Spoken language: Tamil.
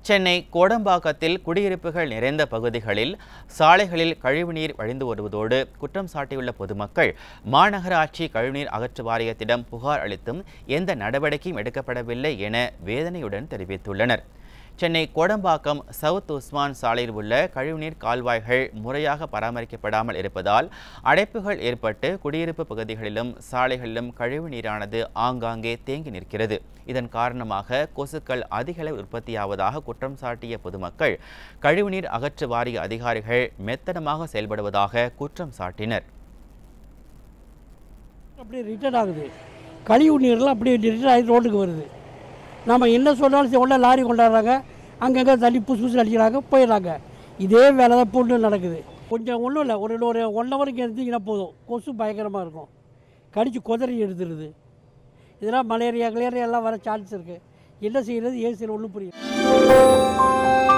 சென்னை கோடம்பாக்கத்தில் குடியிருப்புகள் நிறைந்த பகுதிகளில் சாலைகளில் கழிவுநீர் வழிந்து வருவதோடு குற்றம் சாட்டியுள்ள பொதுமக்கள் மாநகராட்சி கழிவுநீர் அகற்று வாரியத்திடம் புகார் அளித்தும் எந்த நடவடிக்கையும் எடுக்கப்படவில்லை என வேதனையுடன் தெரிவித்துள்ளனர் சென்னை கோடம்பாக்கம் சவுத் உஸ்மான் சாலையில் உள்ள கழிவுநீர் கால்வாய்கள் முறையாக பராமரிக்கப்படாமல் இருப்பதால் அடைப்புகள் ஏற்பட்டு குடியிருப்பு பகுதிகளிலும் சாலைகளிலும் கழிவு நீரானது ஆங்காங்கே தேங்கி நிற்கிறது இதன் காரணமாக கொசுக்கள் அதிக அளவு உற்பத்தியாவதாக குற்றம் சாட்டிய பொதுமக்கள் கழிவுநீர் அகற்று வாரிய அதிகாரிகள் மெத்தனமாக செயல்படுவதாக குற்றம் சாட்டினர் அப்படியே ரிட்டர்ன் ஆகுது கழிவு நீர்லாம் அப்படியே ரிட்டர்ன் ஆகி ரோட்டுக்கு வருது நம்ம என்ன சொன்னாலும் சரி, உடனே லாரி கொண்டாடுறாங்க அங்கங்கே தள்ளி புதுசு புதுசு அடிக்கிறாங்க போயிடுறாங்க இதே வேலை தான் பொண்ணு நடக்குது கொஞ்சம் ஒன்றும் இல்லை ஒரு ஒரு ஒன் ஹவருக்கு எடுத்தீங்கன்னா போதும் கொசு பயங்கரமாக இருக்கும் கடிச்சு குதறி எடுத்துருது இதெல்லாம் மலேரியா கிளேரியா எல்லாம் வர சான்ஸ் இருக்குது என்ன செய்கிறது ஏன் செய்யறது ஒன்றும் புரியல